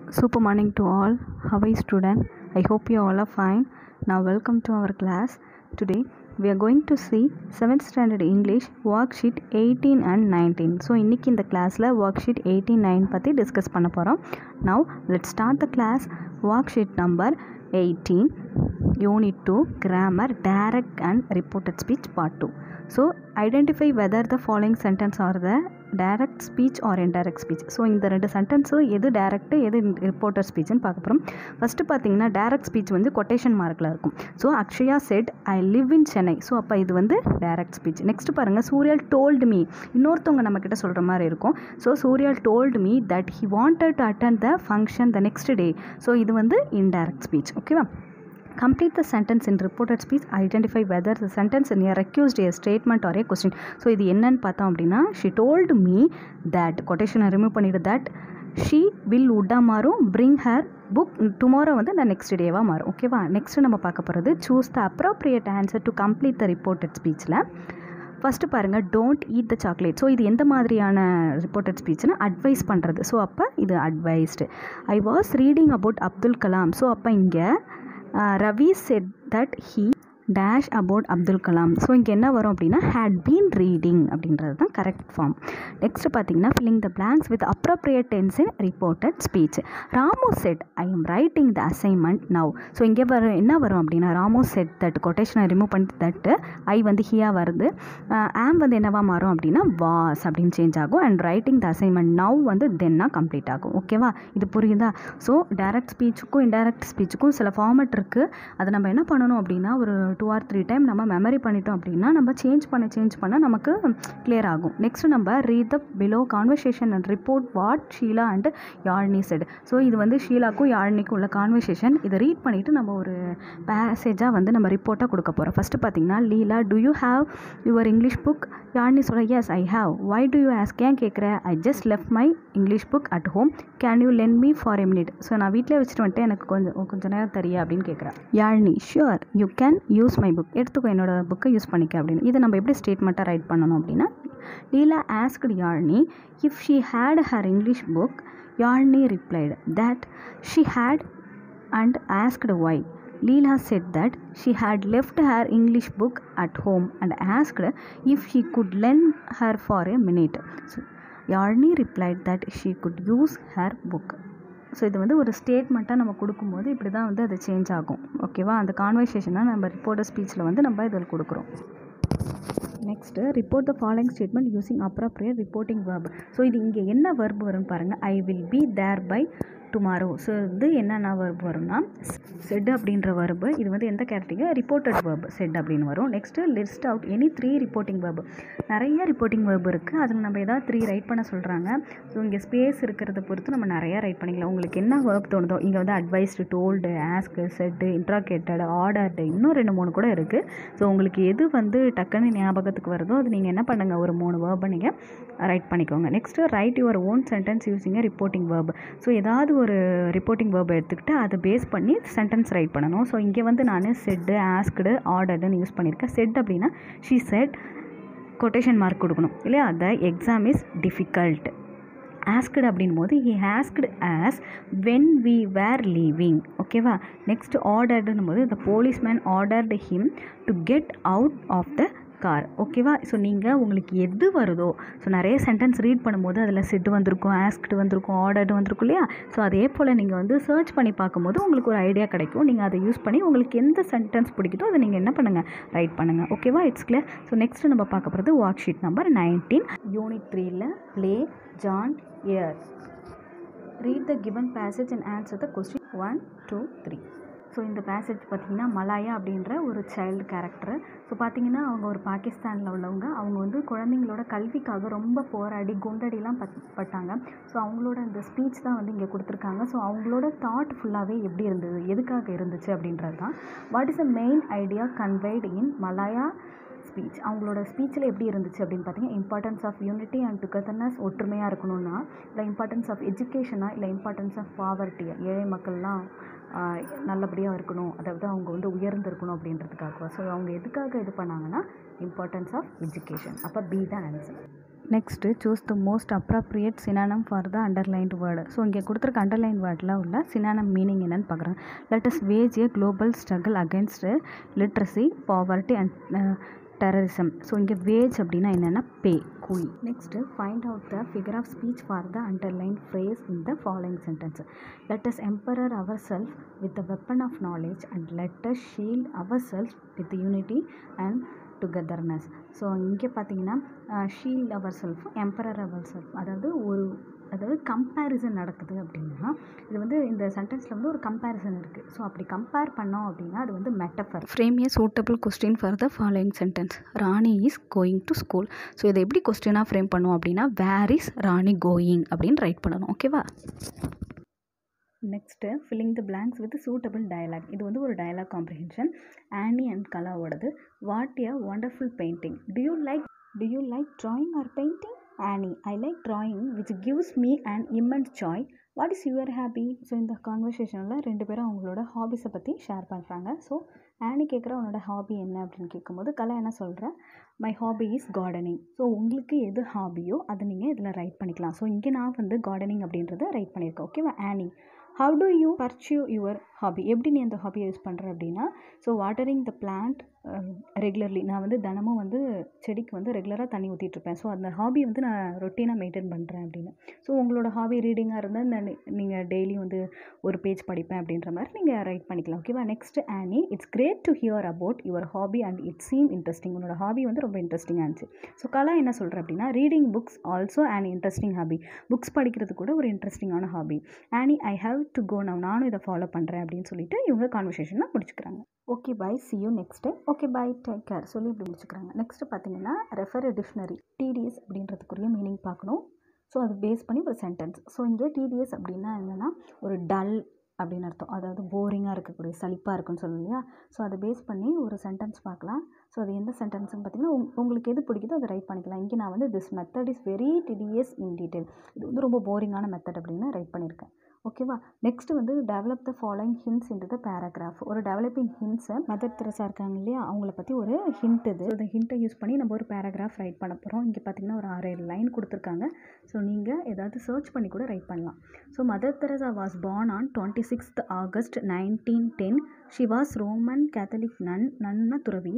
Super morning to all. How are you student? I hope you all are fine. Now welcome to our class. Today we are going to see 7th standard English worksheet 18 and 19. So இன்றைக்கி இந்த கிளாஸில் worksheet 18 9 பற்றி discuss பண்ண போகிறோம் Now let's start the class worksheet number 18 unit 2 grammar direct and reported speech part 2. So identify whether the following sentence are the direct speech or indirect speech so இந்த ரெண்டு சென்டென்ஸும் எது direct எது reporter ஸ்பீச்னு பார்க்க போகிறோம் first பார்த்தீங்கன்னா direct speech வந்து quotation மார்க்கில் இருக்கும் so Akshaya said I live in Chennai so அப்போ இது வந்து டைரக்ட் ஸ்பீச் நெக்ஸ்ட் பாருங்கள் சூரியல் டோல்டு மீ இன்னொருத்தவங்க நம்மக்கிட்ட சொல்கிற மாதிரி இருக்கும் so Suriyal told me that he wanted to attend the function the next day so இது வந்து இன்டைரக்ட் ஸ்பீச் ஓகேவா complete the sentence in reported speech identify whether the sentence in a accused a statement or a question so இது என்னன்னு பார்த்தோம் அப்படின்னா she told me that கொட்டேஷனை remove பண்ணிவிடு that she will உட்டா மாறும் பிரிங் ஹர் புக் டுமாரோ வந்து அந்த நெக்ஸ்ட் டேவாக மாறும் ஓகேவா நெக்ஸ்ட் நம்ம பார்க்க போகிறது choose the appropriate answer to complete the reported ஸ்பீச்சில் ஃபஸ்ட்டு பாருங்கள் don't eat the chocolate so இது எந்த மாதிரியான ரிப்போர்ட்டட் ஸ்பீச்னா அட்வைஸ் பண்ணுறது ஸோ அப்போ இது advised I was reading about Abdul Kalam so அப்போ இங்கே Ravi said that he dash about Abdul Kalam so இங்கே என்ன வரும் அப்படின்னா ஹேட் பீன் ரீடிங் அப்படின்றது தான் கரெக்ட் ஃபார்ம் நெக்ஸ்ட் பார்த்தீங்கன்னா filling the blanks with appropriate tense in reported speech Ramu said I am writing the assignment now so இங்கே வரும் என்ன வரும் அப்படின்னா ராமு செட் தட் கொட்டேஷனை ரிமூவ் பண்ணி தட்டு ஐ வந்து ஹியா வருது ஆம் வந்து என்னவா மாறும் அப்படின்னா வாஸ் அப்படின்னு சேஞ்ச் ஆகும் and writing the assignment now வந்து தென்னா கம்ப்ளீட் ஆகும் ஓகேவா இது புரியுதா ஸோ டைரக்ட் ஸ்பீச்சுக்கும் இன்டைரக்ட் ஸ்பீச்சுக்கும் சில ஃபார்மெட் இருக்குது அதை நம்ம என்ன பண்ணணும் அப்படின்னா ஒரு டூ ஆர் த்ரீ டைம் நம்ம மெமரி பண்ணிட்டோம் அப்படின்னா நம்ம சேஞ்ச் பண்ண சேஞ்ச் பண்ண நமக்கு கிளியர் ஆகும் நெக்ஸ்ட் நம்ம read the below conversation and report what Sheela and Yazhini said so இது வந்து ஷீலாக்கும் யாழ்னிக்கும் உள்ள கான்வர்சேஷன் இதை ரீட் பண்ணிவிட்டு நம்ம ஒரு பேசேஜாக வந்து நம்ம ரிப்போர்ட்டாக கொடுக்க போகிறோம் ஃபஸ்ட்டு பார்த்தீங்கன்னா Leela do you have your English book Yazhini சொல்ல yes I have why do you ask ஏன் கேட்குற I just left my English book at home can you lend me for a minute so நான் வீட்டிலே வச்சுட்டு வந்துட்டு எனக்கு கொஞ்சம் கொஞ்சம் நேரம் தெரியா அப்படின்னு கேட்குறேன் Yazhini sure you can use my book எடுத்துக்கோ என்னோட புக்கை யூஸ் பண்ணிக்க அப்படின்னு இதை நம்ம எப்படி ஸ்டேட்மெண்ட்டாக ரைட் பண்ணணும் அப்படின்னா Leela asked Yazhini if she had her English book Yazhini replied that she had and asked why Leela said that she had left her English book at home and asked if she could lend her for a minute. So, Yarni replied that she could use her book. So இது வந்து ஒரு ஸ்டேட்மெண்ட்டாக நம்ம கொடுக்கும்போது இப்படி தான் வந்து அது change ஆகும் ஓகேவா அந்த கான்வர்சேஷனாக நம்ம ரிப்போர்ட்டர் ஸ்பீச்சில் வந்து நம்ம இதில் கொடுக்குறோம் next report the following statement using appropriate reporting verb so இது இங்கே என்ன வேர்ப் வரும்னு பாருங்கள் I will be there by tomorrow so இது என்னென்ன வேர்ப் வரும்னா செட் அப்படின்ற வேர்பு இது வந்து எந்த கேரக்டரிங்க ரிப்போர்ட்டட் வேர்ப் செட் அப்படின்னு வரும் next list out any three reporting verb நிறைய ரிப்போர்ட்டிங் வேர்ப் இருக்குது அதில் நம்ம ஏதாவது த்ரீ ரைட் பண்ண சொல்கிறாங்க ஸோ இங்கே ஸ்பேஸ் இருக்கிறத பொறுத்து நம்ம நிறையா ரைட் பண்ணிக்கலாம் உங்களுக்கு என்ன வேர்ப் தோணுதோ இங்கே வந்து advised told ask said interrogated ordered இன்னும் ரெண்டு மூணு கூட இருக்குது ஸோ உங்களுக்கு எது வந்து டக்குன்னு ஞாபகத்துக்கு வருதோ அது நீங்கள் என்ன பண்ணுங்கள் ஒரு மூணு வேர்பை நீங்கள் ரைட் பண்ணிக்கோங்க next write your own sentence using reporting verb so ஏதாவது ஒரு ரிப்போர்ட்டிங் வேர்பை எடுத்துக்கிட்டு அதை பேஸ் பண்ணி சென்டென்ஸ் ரைட் பண்ணணும் ஸோ இங்கே வந்து நான் செட்டு ஆஸ்க்டு ஆர்டர்டுன்னு யூஸ் பண்ணியிருக்கேன் செட் அப்படின்னா ஷீ செட் கொட்டேஷன் மார்க் கொடுக்கணும் இல்லையா the exam is difficult asked அப்படின் போது he asked us when we were leaving ஓகேவா நெக்ஸ்ட் ஆர்டர்டுன்னும் போது the policeman ordered him to get out of the car ஓகேவா ஸோ நீங்கள் உங்களுக்கு எது வருதோ ஸோ நிறைய சென்டென்ஸ் ரீட் பண்ணும்போது அதில் செட்டு வந்திருக்கும் ஆஸ்க்டு வந்திருக்கும் ஆர்டர்டு வந்திருக்கும் இல்லையா ஸோ அதே போல் நீங்கள் வந்து சர்ச் பண்ணி பார்க்கும்போது உங்களுக்கு ஒரு ஐடியா கிடைக்கும் நீங்கள் அதை யூஸ் பண்ணி உங்களுக்கு எந்த சென்டென்ஸ் பிடிக்குதோ அதை நீங்கள் என்ன பண்ணுங்கள் ரைட் பண்ணுங்கள் ஓகேவா இட்ஸ் கிளியர் ஸோ நெக்ஸ்ட் நம்ம பார்க்க போகிறது work sheet number nineteen unit த்ரீல play John year read the given passage and answer the question one two three so இந்த பேசேஜ் பார்த்திங்கன்னா மலாயா அப்படின்ற ஒரு சைல்டு கேரக்டர் ஸோ பார்த்திங்கன்னா அவங்க ஒரு பாகிஸ்தானில் உள்ளவங்க அவங்க வந்து குழந்தைங்களோட கல்விக்காக ரொம்ப போராடி குண்டடிலாம் பட் பட்டாங்க ஸோ அவங்களோட அந்த ஸ்பீச் தான் வந்து இங்கே கொடுத்துருக்காங்க ஸோ அவங்களோட தாட் ஃபுல்லாகவே எப்படி இருந்தது எதுக்காக இருந்துச்சு அப்படின்றது தான் what is a main idea conveyed in Malala speech அவங்களோட ஸ்பீச்சில் எப்படி இருந்துச்சு அப்படின்னு பார்த்தீங்கன்னா importance of unity and togetherness ஒற்றுமையாக இருக்கணும்னா இல்லை இம்பார்ட்டன்ஸ் ஆஃப் எஜுகேஷனாக இல்லை இம்பார்ட்டன்ஸ் ஆஃப் பாவர்ட்டியா ஏழை மக்கள்லாம் நல்லபடியாக இருக்கணும் அதாவது அவங்க வந்து உயர்ந்திருக்கணும் அப்படின்றதுக்காக ஸோ அவங்க எதுக்காக இது பண்ணாங்கன்னா இம்பார்ட்டன்ஸ் ஆஃப் எஜுகேஷன் அப்போ பி தான் answer next choose the most appropriate synonym for the underlined word so இங்கே கொடுத்துருக்க அண்டர்லைன் வேர்டில் உள்ள சினானம் மீனிங் என்னன்னு பார்க்குறேன் let's wage a global struggle against literacy poverty and terrorism so இங்கே வேஜ் அப்படின்னா என்னென்னா பே கூலி next find out the figure of speech for the underline phrase in the following sentence let us empower our self with the weapon of knowledge and let us shield our self with unity and togetherness so இங்கே பார்த்தீங்கன்னா shield ourself empower ourself அதாவது ஒரு அதாவது comparison நடக்குது அப்படின்னா இது வந்து இந்த சென்டென்ஸில் வந்து ஒரு கம்பேரிசன் இருக்குது ஸோ அப்படி கம்பேர் பண்ணோம் அப்படின்னா அது வந்து metaphor frame a suitable question for the following sentence Rani is going to school so இதை எப்படி கொஸ்டினாக ஃப்ரேம் பண்ணுவோம் அப்படின்னா வேர் இஸ் ராணி கோயிங் அப்படின்னு ரைட் பண்ணணும் ஓகேவா next filling the blanks with suitable dialogue இது வந்து ஒரு டயலாக் காம்ப்ரிஹென்ஷன் ஆனி அண்ட் கலாவோடது what a wonderful painting do you like do you like drawing or painting Annie I like drawing which gives me and immense Joy what is your hobby so இந்த கான்வர்சேஷனில் ரெண்டு பேரும் அவங்களோட ஹாபிஸை பற்றி share பண்ணுறாங்க so ஆனி கேட்குற உன்னோட ஹாபி என்ன அப்படின்னு கேட்கும்போது கலா என்ன சொல்கிறேன் my hobby is gardening so உங்களுக்கு எது ஹாபியோ அதை நீங்கள் இதில் ரைட் பண்ணிக்கலாம் ஸோ இங்கே நான் வந்து கார்டனிங் அப்படின்றத ரைட் பண்ணியிருக்கேன் ஓகேவா Annie how do you pursue your hobby எப்படி நீ அந்த ஹாபியை யூஸ் பண்ணுற அப்படின்னா so watering the plant regularly நான் வந்து தினமும் வந்து செடிக்கு வந்து ரெகுலராக தண்ணி ஊற்றிட்டுருப்பேன் ஸோ அந்த ஹாபி வந்து நான் ரொட்டீனாக மெயின்டைன் பண்ணுறேன் அப்படின்னு ஸோ உங்களோட ஹாபி ரீடிங்காக இருந்தால் இந்த நீங்கள் டெய்லி வந்து ஒரு பேஜ் படிப்பேன் அப்படின்ற மாதிரி நீங்கள் ரைட் பண்ணிக்கலாம் ஓகேவா next Annie it's great to hear about your hobby and it seem interesting உன்னோட ஹாபி வந்து ரொம்ப இன்ட்ரெஸ்டிங்காக இருந்துச்சு ஸோ கலா என்ன சொல்கிறேன் அப்படின்னா reading books also and interesting hobby books படிக்கிறது கூட ஒரு இன்ட்ரெஸ்டிங்கான hobby Annie I have to go now நானும் இதை ஃபாலோ பண்ணுறேன் அப்படின்னு சொல்லிட்டு இவங்க கான்வர்சேஷனை முடிச்சுக்கிறாங்க okay bye see you next time okay bye take care சொல்லி இப்படி முடிச்சுக்கிறாங்க நெக்ஸ்ட் பார்த்தீங்கன்னா ரெஃபர் டிக்ஷனரி டிடிஎஸ் அப்படின்றதுக்குரிய மீனிங் பார்க்கணும் ஸோ அது பேஸ் பண்ணி ஒரு சென்டென்ஸ் ஸோ இங்கே டிடிஎஸ் அப்படின்னா என்னென்னா ஒரு டல் அப்படின்னு அர்த்தம் அதாவது போரிங்காக இருக்கக்கூடிய சலிப்பாக இருக்குன்னு சொல்லுவோம் இல்லையா ஸோ அதை பேஸ் பண்ணி ஒரு சென்டென்ஸ் பார்க்கலாம் ஸோ அது எந்த சென்டென்ஸ்னு பார்த்தீங்கன்னா உங் உங்களுக்கு எது பிடிக்குதோ அதை ரைட் பண்ணிக்கலாம் இங்கே நான் வந்து திஸ் மெத்தட் இஸ் வெரி டிடிஎஸ் இன் டீட்டெயில் இது வந்து ரொம்ப போரிங்கான மெத்தட் அப்படின்னு ரைட் பண்ணியிருக்கேன் ஓகேவா நெக்ஸ்ட் வந்து develop the following hints into the paragraph ஒரு டெவலப்பிங் ஹிண்ட்ஸை மதர் தெரசா இருக்காங்க இல்லையா அவங்கள பற்றி ஒரு ஹிண்ட் இது இந்த ஹிண்ட்டை யூஸ் பண்ணி நம்ம ஒரு பேராகிராஃப் ரைட் பண்ண போகிறோம் இங்கே பார்த்தீங்கன்னா ஒரு ஆறு ஏழு லைன் கொடுத்துருக்காங்க ஸோ நீங்கள் ஏதாவது சர்ச் பண்ணி கூட ரைட் பண்ணலாம் ஸோ Mother Teresa was born on twenty sixth August nineteen ten she was Roman Catholic nun நன்ன துறவி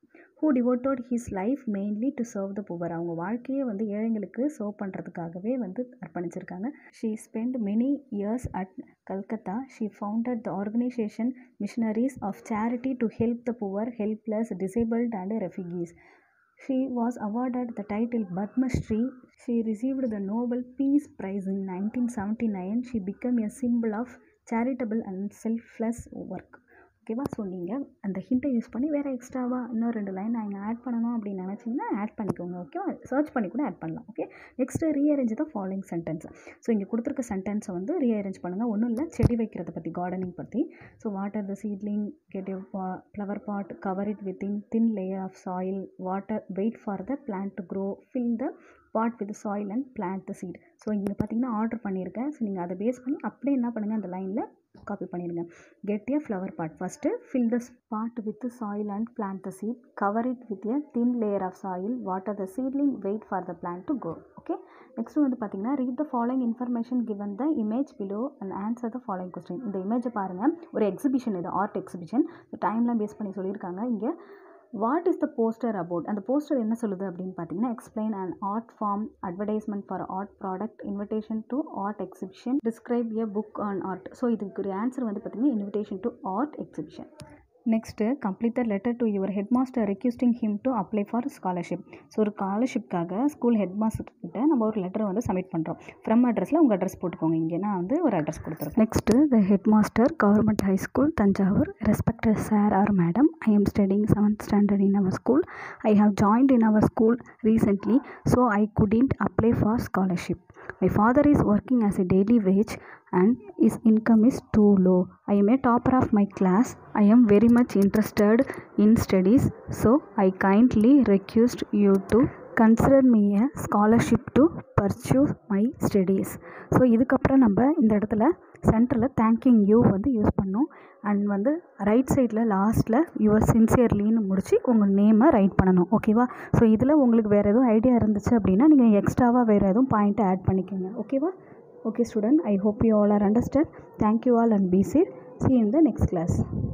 who devoted his life mainly to serve the poor அவங்க வாழ்க்கையை வந்து ஏழைங்களுக்கு சர்வ் பண்ணுறதுக்காகவே வந்து அர்ப்பணிச்சிருக்காங்க she spend many years at Calcutta she founded the organisation missionaries of charity to help the poor helpless disabled and refugees She was awarded the title Padma Shri. She received the Nobel Peace Prize in 1979. She became a symbol of charitable and selfless work. ஓகேவா so நீங்கள் அந்த ஹிண்ட்டை use பண்ணி வேறு எக்ஸ்ட்ராவாக இன்னும் ரெண்டு line நான் இங்கே ஆட் பண்ணணும் அப்படின்னு நினச்சிங்கன்னா ஆட் பண்ணிக்கோங்க ஓகேவா சர்ச் பண்ணி கூட ஆட் பண்ணலாம் okay next rearrange the following sentence so இங்கே கொடுத்துருக்க சென்டென்ஸை வந்து ரீஅரேஞ்ச் பண்ணுங்கள் ஒன்றும் இல்லை செடி வைக்கிறத பற்றி கார்டனிங் பற்றி so water the seedling get flower pot cover it with in thin layer of soil water wait for the plant to grow fill the pot with soil and plant the seed so இங்கே பார்த்தீங்கன்னா order பண்ணியிருக்கேன் so நீங்கள் அதை base பண்ணி அப்படியே என்ன பண்ணுங்கள் அந்த லைனில் காப்பி பண்ணிடுங்க get a flower pot first fill the pot with soil and plant the seed cover it with a thin layer of soil water the seedling wait for the plant to go okay next வந்து பார்த்தீங்கன்னா read the following information given the image below and answer the following question இந்த இமேஜை பாருங்கள் ஒரு exhibition இது art exhibition டைம்லாம் base பண்ணி சொல்லியிருக்காங்க இங்கே what is the poster about அந்த போஸ்டர் என்ன சொல்லுது அப்படின்னு பார்த்தீங்கன்னா explain and art form advertisement for art product invitation to art exhibition describe a book on art so இதுக்கு ஒரு ஆன்சர் வந்து பார்த்தீங்கன்னா invitation to art exhibition next complete the letter to your head master requesting him to apply for scholarship so ஒரு ஸ்காலர்ஷிப்காக school head master கிட்ட நம்ம ஒரு letter வந்து சப்மிட் பண்ணுறோம் ஃப்ரம் அட்ரஸில் உங்கள் அட்ரஸ் போட்டுக்கோங்க இங்கே நான் வந்து ஒரு அட்ரஸ் கொடுத்துருக்கேன் next the head master government high school Thanjavur respected sir or madam I am studying seventh standard in our school I have joined in our school recently so I couldn't apply for scholarship My father is working as a daily wage and his income is too low. I am a topper of my class. I am very much interested in studies, so I kindly request you to consider me a scholarship to pursue my studies so இதுக்கப்புறம் நம்ம இந்த இடத்துல சென்டரில் thanking you வந்து use பண்ணோம் and வந்து right சைடில் லாஸ்ட்டில் யுவர் சின்சியர்லின்னு முடிச்சு உங்கள் நேமை ரைட் பண்ணணும் ஓகேவா ஸோ இதில் உங்களுக்கு வேறு எதுவும் ஐடியா இருந்துச்சு அப்படின்னா நீங்கள் எக்ஸ்ட்ராவாக வேறு எதுவும் பாயிண்ட்டை ஆட் பண்ணிக்கோங்க ஓகேவா okay student I hope you all are understand thank you all and be safe see in the next class